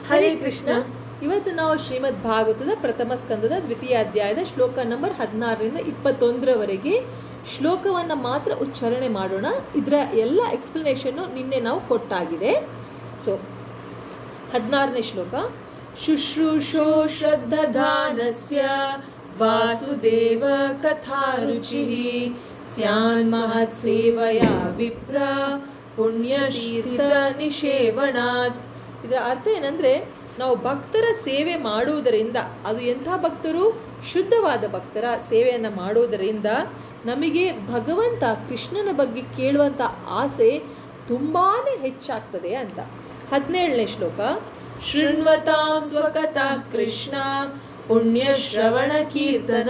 ಹರೇ ಕೃಷ್ಣ ಇವತ್ತು ನಾವು ಶ್ರೀಮದ್ ಭಾಗವತದ ಪ್ರಥಮ ಸ್ಕಂದದ ದ್ವಿತೀಯ ಅಧ್ಯಾಯದ ಶ್ಲೋಕ ನಂಬರ್ ಹದಿನಾರರಿಂದ ಇಪ್ಪತ್ತೊಂದರವರೆಗೆ ಶ್ಲೋಕವನ್ನು ಮಾತ್ರ ಉಚ್ಚಾರಣೆ ಮಾಡೋಣ ಇದರ ಎಲ್ಲ ಎಕ್ಸ್ಪ್ಲನೇಷನ್ನು ನಿನ್ನೆ ನಾವು ಕೊಟ್ಟಾಗಿದೆ ಸೊ ಹದಿನಾರನೇ ಶ್ಲೋಕ ಶುಶ್ರೂಷೋ ಶ್ರದ್ಧಧಾನಸ್ಯ ವಾಸುದೇವ ಕಥಾರುಚಿ ಸ್ಯಾನ್ ಮಹತ್ ಸೇವಯಾ ವಿಪ್ರ ಪುಣ್ಯತೀರ್ಥ ನಿಷೇವನಾತ್ ಇದರ ಅರ್ಥ ಏನಂದ್ರೆ ನಾವು ಭಕ್ತರ ಸೇವೆ ಮಾಡುವುದರಿಂದ ಅದು ಎಂಥ ಭಕ್ತರು ಶುದ್ಧವಾದ ಭಕ್ತರ ಸೇವೆಯನ್ನು ಮಾಡುವುದರಿಂದ ನಮಗೆ ಭಗವಂತ ಕೃಷ್ಣನ ಬಗ್ಗೆ ಕೇಳುವಂಥ ಆಸೆ ತುಂಬಾನೇ ಹೆಚ್ಚಾಗ್ತದೆ ಅಂತ ಹದಿನೇಳನೇ ಶ್ಲೋಕ ಶೃಣ್ವತಾಂ ಸ್ವಕಥಾ ಕೃಷ್ಣ ಪುಣ್ಯ ಶ್ರವಣ ಕೀರ್ತನ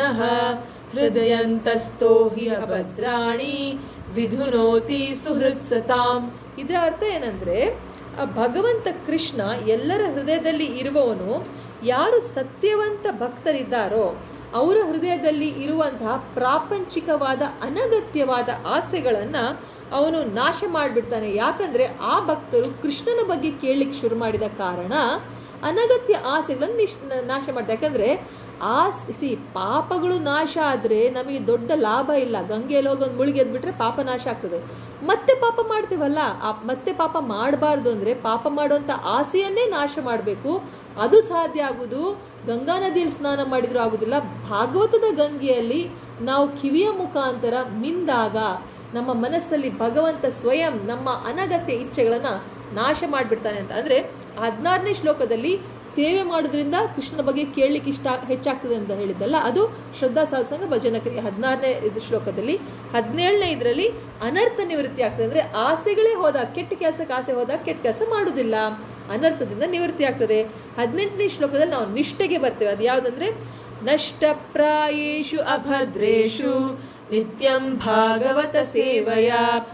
ಹೃದಯಂತಸ್ಥೋ ಹಿ ಅಭದ್ರಾಣಿ ವಿಧುನೋತಿ ಸುಹೃತ್ ಸತಾಂ ಇದರ ಅರ್ಥ ಏನಂದ್ರೆ ಆ ಭಗವಂತ ಕೃಷ್ಣ ಎಲ್ಲರ ಹೃದಯದಲ್ಲಿ ಇರುವವನು ಯಾರು ಸತ್ಯವಂತ ಭಕ್ತರಿದ್ದಾರೋ ಅವರ ಹೃದಯದಲ್ಲಿ ಇರುವಂತಹ ಪ್ರಾಪಂಚಿಕವಾದ ಅನಗತ್ಯವಾನ ಆಸೆಗಳನ್ನ ಅವನು ನಾಶ ಮಾಡಿಬಿಡ್ತಾನೆ ಯಾಕಂದ್ರೆ ಆ ಭಕ್ತರು ಕೃಷ್ಣನ ಬಗ್ಗೆ ಕೇಳಲಿಕ್ಕೆ ಶುರು ಮಾಡಿದ ಕಾರಣ ಅನಗತ್ಯ ಆಸೆಗಳನ್ನು ನಿಶ್ ನಾಶ ಮಾಡ್ತಾರೆ ಯಾಕಂದ್ರೆ ಆ ಸಿ ಪಾಪಗಳು ನಾಶ ಆದರೆ ನಮಗೆ ದೊಡ್ಡ ಲಾಭ ಇಲ್ಲ ಗಂಗೆಯಲ್ಲಿ ಹೋಗಿ ಒಂದು ಮುಳುಗಿ ಎದ್ಬಿಟ್ರೆ ಪಾಪ ನಾಶ ಆಗ್ತದೆ ಮತ್ತೆ ಪಾಪ ಮಾಡ್ತೀವಲ್ಲ ಆ ಮತ್ತೆ ಪಾಪ ಮಾಡಬಾರ್ದು ಅಂದರೆ ಪಾಪ ಮಾಡುವಂಥ ಆಸೆಯನ್ನೇ ನಾಶ ಮಾಡಬೇಕು ಅದು ಸಾಧ್ಯ ಆಗುವುದು ಗಂಗಾ ನದಿಯಲ್ಲಿ ಸ್ನಾನ ಮಾಡಿದರೂ ಆಗುದಿಲ್ಲ ಭಾಗವತದ ಗಂಗೆಯಲ್ಲಿ ನಾವು ಕಿವಿಯ ಮುಖಾಂತರ ಮಿಂದಾಗ ನಮ್ಮ ಮನಸ್ಸಲ್ಲಿ ಭಗವಂತ ಸ್ವಯಂ ನಮ್ಮ ಅನಗತ್ಯ ಇಚ್ಛೆಗಳನ್ನು ನಾಶ ಮಾಡಿಬಿಡ್ತಾನೆ ಅಂತ ಅಂದರೆ ಹದಿನಾರನೇ ಶ್ಲೋಕದಲ್ಲಿ ಸೇವೆ ಮಾಡೋದ್ರಿಂದ ಕೃಷ್ಣನ ಬಗ್ಗೆ ಕೇಳಲಿಕ್ಕೆ ಇಷ್ಟ ಹೆಚ್ಚಾಗ್ತದೆ ಅಂತ ಹೇಳಿದ್ದಲ್ಲ ಅದು ಶ್ರದ್ಧಾ ಸಹಸಂಗ ಭಜನ ಕ್ರಿಯೆ ಹದಿನಾರನೇ ಇದು ಶ್ಲೋಕದಲ್ಲಿ ಹದಿನೇಳನೇ ಇದರಲ್ಲಿ ಅನರ್ಥ ನಿವೃತ್ತಿ ಆಗ್ತದೆ ಅಂದರೆ ಆಸೆಗಳೇ ಹೋದಾಗ ಕೆಟ್ಟ ಕೆಲಸಕ್ಕೆ ಆಸೆ ಹೋದಾಗ ಕೆಟ್ಟ ಕೆಲಸ ಮಾಡುವುದಿಲ್ಲ ಅನರ್ಥದಿಂದ ನಿವೃತ್ತಿ ಆಗ್ತದೆ ಹದಿನೆಂಟನೇ ಶ್ಲೋಕದಲ್ಲಿ ನಾವು ನಿಷ್ಠೆಗೆ ಬರ್ತೇವೆ ಅದು ಯಾವುದಂದ್ರೆ ನಷ್ಟಪ್ರಾಯೇಷು ಅಭದ್ರೇಷು ನಿತ್ಯಂ ಭಾಗವತ ಸೇವಯ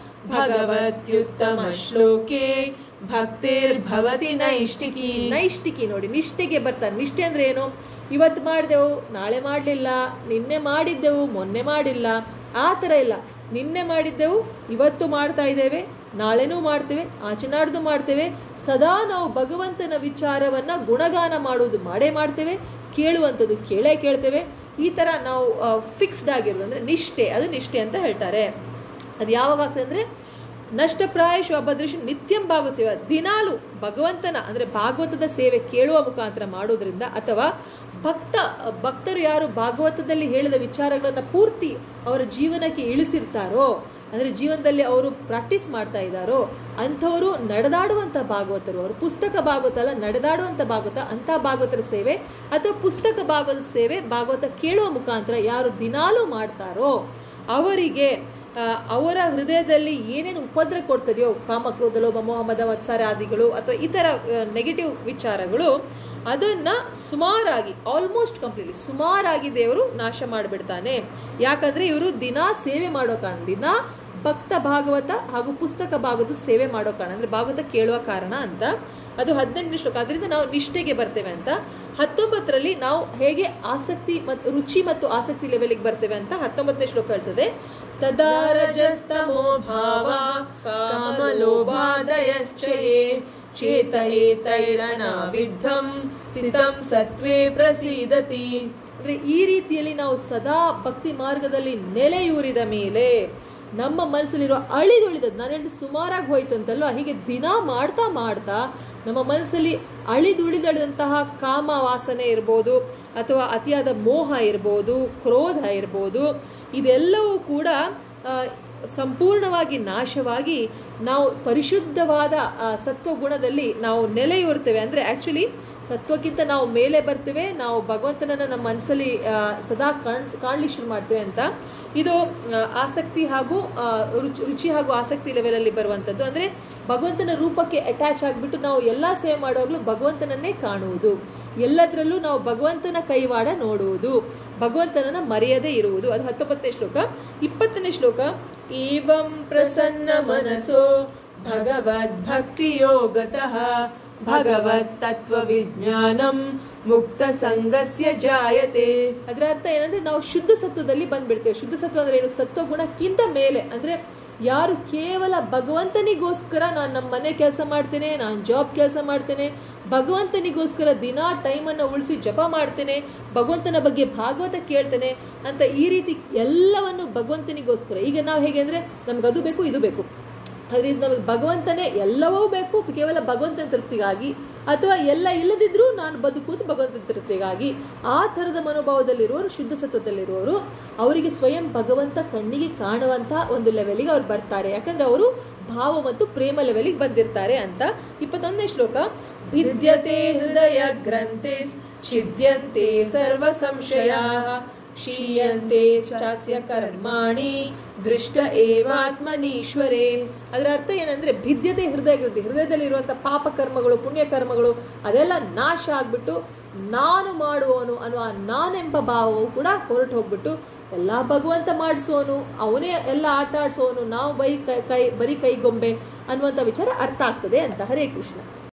ಭಗವತ್ಯುತ್ತಮ ಶ್ಲೋಕೆ ಭಕ್ತಿರ್ಭವತಿ ನೈಷ್ಟಿಕಿ ನೈಷ್ಟಿಕಿ ನೋಡಿ ನಿಷ್ಠೆಗೆ ಬರ್ತಾನೆ ನಿಷ್ಠೆ ಅಂದ್ರೆ ಏನು ಇವತ್ತು ಮಾಡಿದೆವು ನಾಳೆ ಮಾಡಲಿಲ್ಲ ನಿನ್ನೆ ಮಾಡಿದ್ದೆವು ಮೊನ್ನೆ ಮಾಡಿಲ್ಲ ಆ ಥರ ಇಲ್ಲ ನಿನ್ನೆ ಮಾಡಿದ್ದೆವು ಇವತ್ತು ಮಾಡ್ತಾ ಇದ್ದೇವೆ ನಾಳೆನೂ ಮಾಡ್ತೇವೆ ಆಚೆ ನಾಡ್ದು ಮಾಡ್ತೇವೆ ಸದಾ ನಾವು ಭಗವಂತನ ವಿಚಾರವನ್ನ ಗುಣಗಾನ ಮಾಡುವುದು ಮಾಡೇ ಮಾಡ್ತೇವೆ ಕೇಳುವಂಥದ್ದು ಕೇಳೇ ಕೇಳ್ತೇವೆ ಈ ಥರ ನಾವು ಫಿಕ್ಸ್ಡ್ ಆಗಿರೋದು ಅಂದರೆ ನಿಷ್ಠೆ ಅದು ನಿಷ್ಠೆ ಅಂತ ಹೇಳ್ತಾರೆ ಅದು ಯಾವಾಗ ಆಗ್ತದೆ ಅಂದರೆ ನಷ್ಟಪ್ರಾಯಶು ಅಭದ್ರೇಶು ನಿತ್ಯಂ ಭಾಗವತ ಸೇವೆ ದಿನಾಲು ಭಗವಂತನ ಅಂದರೆ ಭಾಗವತದ ಸೇವೆ ಕೇಳುವ ಮುಖಾಂತರ ಮಾಡೋದ್ರಿಂದ ಅಥವಾ ಭಕ್ತ ಭಕ್ತರು ಯಾರು ಭಾಗವತದಲ್ಲಿ ಹೇಳಿದ ವಿಚಾರಗಳನ್ನು ಪೂರ್ತಿ ಅವರ ಜೀವನಕ್ಕೆ ಇಳಿಸಿರ್ತಾರೋ ಅಂದರೆ ಜೀವನದಲ್ಲಿ ಅವರು ಪ್ರಾಕ್ಟೀಸ್ ಮಾಡ್ತಾ ಇದ್ದಾರೋ ಅಂಥವರು ನಡೆದಾಡುವಂಥ ಭಾಗವತರು ಅವರು ಪುಸ್ತಕ ಭಾಗವತ ಅಲ್ಲ ನಡೆದಾಡುವಂಥ ಭಾಗವತ ಅಂಥ ಭಾಗವತರ ಸೇವೆ ಅಥವಾ ಪುಸ್ತಕ ಭಾಗವತ ಸೇವೆ ಭಾಗವತ ಕೇಳುವ ಮುಖಾಂತರ ಯಾರು ದಿನಾಲೂ ಮಾಡ್ತಾರೋ ಅವರಿಗೆ ಅವರ ಹೃದಯದಲ್ಲಿ ಏನೇನು ಉಪದ್ರ ಕೊಡ್ತದೆಯೋ ಕಾಮಕ್ರೋಧ ಲೋಭ ಮೋಹ ಮದ ವತ್ಸಾರ ಆದಿಗಳು ಅಥವಾ ಇತರ ನೆಗೆಟಿವ್ ವಿಚಾರಗಳು ಅದನ್ನ ಸುಮಾರಾಗಿ ಆಲ್ಮೋಸ್ಟ್ ಕಂಪ್ಲೀಟ್ಲಿ ಸುಮಾರಾಗಿ ದೇವರು ನಾಶ ಮಾಡಿಬಿಡ್ತಾನೆ ಯಾಕಂದ್ರೆ ಇವರು ದಿನಾ ಸೇವೆ ಮಾಡೋ ಕಾರಣ ದಿನ ಭಕ್ತ ಭಾಗವತ ಹಾಗೂ ಪುಸ್ತಕ ಭಾಗವತ ಸೇವೆ ಮಾಡೋ ಕಾರಣ ಅಂದ್ರೆ ಭಾಗವತ ಕೇಳುವ ಕಾರಣ ಅಂತ ಅದು ಹದಿನೆಂಟನೇ ಶ್ಲೋಕ ಅದರಿಂದ ನಾವು ನಿಷ್ಠೆಗೆ ಬರ್ತೇವೆ ಅಂತ ಹತ್ತೊಂಬತ್ತರಲ್ಲಿ ನಾವು ಹೇಗೆ ಆಸಕ್ತಿ ಮತ್ತು ರುಚಿ ಮತ್ತು ಆಸಕ್ತಿ ಲೆವೆಲ್ಗೆ ಬರ್ತೇವೆ ಅಂತ ಹತ್ತೊಂಬತ್ತನೇ ಶ್ಲೋಕ ಹೇಳ್ತದೆ ತದಾರಜಸ್ತಮೋ ಭಾವ ಕಾಮಲೋಭಾದಯಶ್ಚಯೇ ಚೇತಯೇತೈರನಾವಿದ್ಧಂ ಸ್ಥಿತಂ ಸತ್ವೇ ಪ್ರಸೀದತಿ ಅಂದ್ರೆ ಈ ರೀತಿಯಲ್ಲಿ ನಾವು ಸದಾ ಭಕ್ತಿ ಮಾರ್ಗದಲ್ಲಿ ನೆಲೆಯೂರಿದ ಮೇಲೆ ನಮ್ಮ ಮನಸ್ಸಲ್ಲಿರೋ ಅಳಿದುಳಿದದ್ದು ನಾನು ಹೇಳಿದ ಸುಮಾರಾಗಿ ಹೋಯ್ತು ಅಂತಲ್ವ ಹೀಗೆ ದಿನ ಮಾಡ್ತಾ ಮಾಡ್ತಾ ನಮ್ಮ ಮನಸ್ಸಲ್ಲಿ ಅಳಿದುಳಿದಳಂತಹ ಕಾಮ ವಾಸನೆ ಇರ್ಬೋದು ಅಥವಾ ಅತಿಯಾದ ಮೋಹ ಇರ್ಬೋದು ಕ್ರೋಧ ಇರ್ಬೋದು ಇದೆಲ್ಲವೂ ಕೂಡ ಸಂಪೂರ್ಣವಾಗಿ ನಾಶವಾಗಿ ನಾವು ಪರಿಶುದ್ಧವಾದ ಸತ್ವಗುಣದಲ್ಲಿ ನಾವು ನೆಲೆಯೂರ್ತೇವೆ ಅಂದರೆ ಆ್ಯಕ್ಚುಲಿ ಸತ್ವಕ್ಕಿಂತ ನಾವು ಮೇಲೆ ಬರ್ತೇವೆ ನಾವು ಭಗವಂತನನ್ನು ನಮ್ಮ ಮನಸ್ಸಲ್ಲಿ ಸದಾ ಕಾಣ್ ಕಾಣಲಿಕ್ಕೆ ಶುರು ಮಾಡ್ತೇವೆ ಅಂತ ಇದು ಆಸಕ್ತಿ ಹಾಗೂ ರುಚಿ ರುಚಿ ಹಾಗೂ ಆಸಕ್ತಿ ಲೆವೆಲಲ್ಲಿ ಬರುವಂಥದ್ದು ಅಂದರೆ ಭಗವಂತನ ರೂಪಕ್ಕೆ ಅಟ್ಯಾಚ್ ಆಗಿಬಿಟ್ಟು ನಾವು ಎಲ್ಲ ಸೇವೆ ಮಾಡುವಾಗಲೂ ಭಗವಂತನನ್ನೇ ಕಾಣುವುದು ಎಲ್ಲದರಲ್ಲೂ ನಾವು ಭಗವಂತನ ಕೈವಾಡ ನೋಡುವುದು ಭಗವಂತನನ್ನ ಮರೆಯದೇ ಇರುವುದು ಅದು ಹತ್ತೊಂಬತ್ತನೇ ಶ್ಲೋಕ ಇಪ್ಪತ್ತನೇ ಶ್ಲೋಕ ಏವಂ ಪ್ರಸನ್ನ ಮನಸ್ಸೋ ಭಗವದ್ ಭಕ್ತಿಯೋಗತಃ ಭಗವತ್ ತತ್ವ ವಿಜ್ಞಾನಂ ಮುಕ್ತ ಸಂಘಸ್ಯ ಜಾಯತೆ ಅದರ ಅರ್ಥ ಏನಂದ್ರೆ ನಾವು ಶುದ್ಧ ಸತ್ವದಲ್ಲಿ ಬಂದ್ಬಿಡ್ತೇವೆ ಶುದ್ಧ ಸತ್ವ ಅಂದ್ರೆ ಏನು ಸತ್ವ ಗುಣಕ್ಕಿಂತ ಮೇಲೆ ಅಂದ್ರೆ ಯಾರು ಕೇವಲ ಭಗವಂತನಿಗೋಸ್ಕರ ನಾನು ನಮ್ಮ ಮನೆ ಕೆಲಸ ಮಾಡ್ತೇನೆ ನಾನು ಜಾಬ್ ಕೆಲಸ ಮಾಡ್ತೇನೆ ಭಗವಂತನಿಗೋಸ್ಕರ ದಿನ ಟೈಮನ್ನು ಉಳಿಸಿ ಜಪ ಮಾಡ್ತೇನೆ ಭಗವಂತನ ಬಗ್ಗೆ ಭಾಗವತ ಕೇಳ್ತೇನೆ ಅಂತ ಈ ರೀತಿ ಎಲ್ಲವನ್ನು ಭಗವಂತನಿಗೋಸ್ಕರ ಈಗ ನಾವು ಹೇಗೆ ಅಂದರೆ ನಮ್ಗೆ ಅದು ಬೇಕು ಇದು ಬೇಕು ಅದರಿಂದ ನಮಗೆ ಭಗವಂತನೇ ಎಲ್ಲವೂ ಬೇಕು ಕೇವಲ ಭಗವಂತನ ತೃಪ್ತಿಗಾಗಿ ಅಥವಾ ಎಲ್ಲ ಇಲ್ಲದಿದ್ರೂ ನಾನು ಬದುಕುವುದು ಭಗವಂತನ ತೃಪ್ತಿಗಾಗಿ ಆ ಥರದ ಮನೋಭಾವದಲ್ಲಿರುವವರು ಶುದ್ಧ ಸತ್ವದಲ್ಲಿರುವವರು ಅವರಿಗೆ ಸ್ವಯಂ ಭಗವಂತ ಕಣ್ಣಿಗೆ ಕಾಣುವಂಥ ಒಂದು ಲೆವೆಲಿಗೆ ಅವ್ರು ಬರ್ತಾರೆ ಯಾಕಂದ್ರೆ ಅವರು ಭಾವ ಮತ್ತು ಪ್ರೇಮ ಲೆವೆಲಿಗೆ ಬಂದಿರ್ತಾರೆ ಅಂತ ಇಪ್ಪತ್ತೊಂದನೇ ಶ್ಲೋಕ ಭಿದ್ಯತೆ ಹೃದಯ ಗ್ರಂಥೆ ಛಿದ್ಯಂತೆ ಸರ್ವ ಸಂಶಯ ಕ್ಷೀಯಂತೆ ಚಾಸ್ಯ ಕರ್ಮಾಣಿ ದೃಷ್ಟ ಏವಾತ್ಮನೀಶ್ವರೇ ಅದರ ಅರ್ಥ ಏನಂದ್ರೆ ಭಿದ್ಯತೆ ಹೃದಯ ಗ್ರಂಥಿ ಹೃದಯದಲ್ಲಿರುವಂಥ ಪಾಪ ಕರ್ಮಗಳು ಪುಣ್ಯ ಕರ್ಮಗಳು ಅದೆಲ್ಲ ನಾಶ ಆಗ್ಬಿಟ್ಟು ನಾನು ಮಾಡುವವನು ಅನ್ನುವ ನಾನೆಂಬ ಭಾವವು ಕೂಡ ಹೊರಟು ಹೋಗ್ಬಿಟ್ಟು ಎಲ್ಲ ಭಗವಂತ ಮಾಡಿಸೋನು ಅವನೇ ಎಲ್ಲ ಆಟ ಆಡಿಸೋನು ನಾವು ಬೈ ಕೈ ಕೈ ಬರೀ ಕೈಗೊಂಬೆ ಅನ್ನುವಂಥ ವಿಚಾರ ಅರ್ಥ ಆಗ್ತದೆ ಅಂತ ಹರೇ ಕೃಷ್ಣ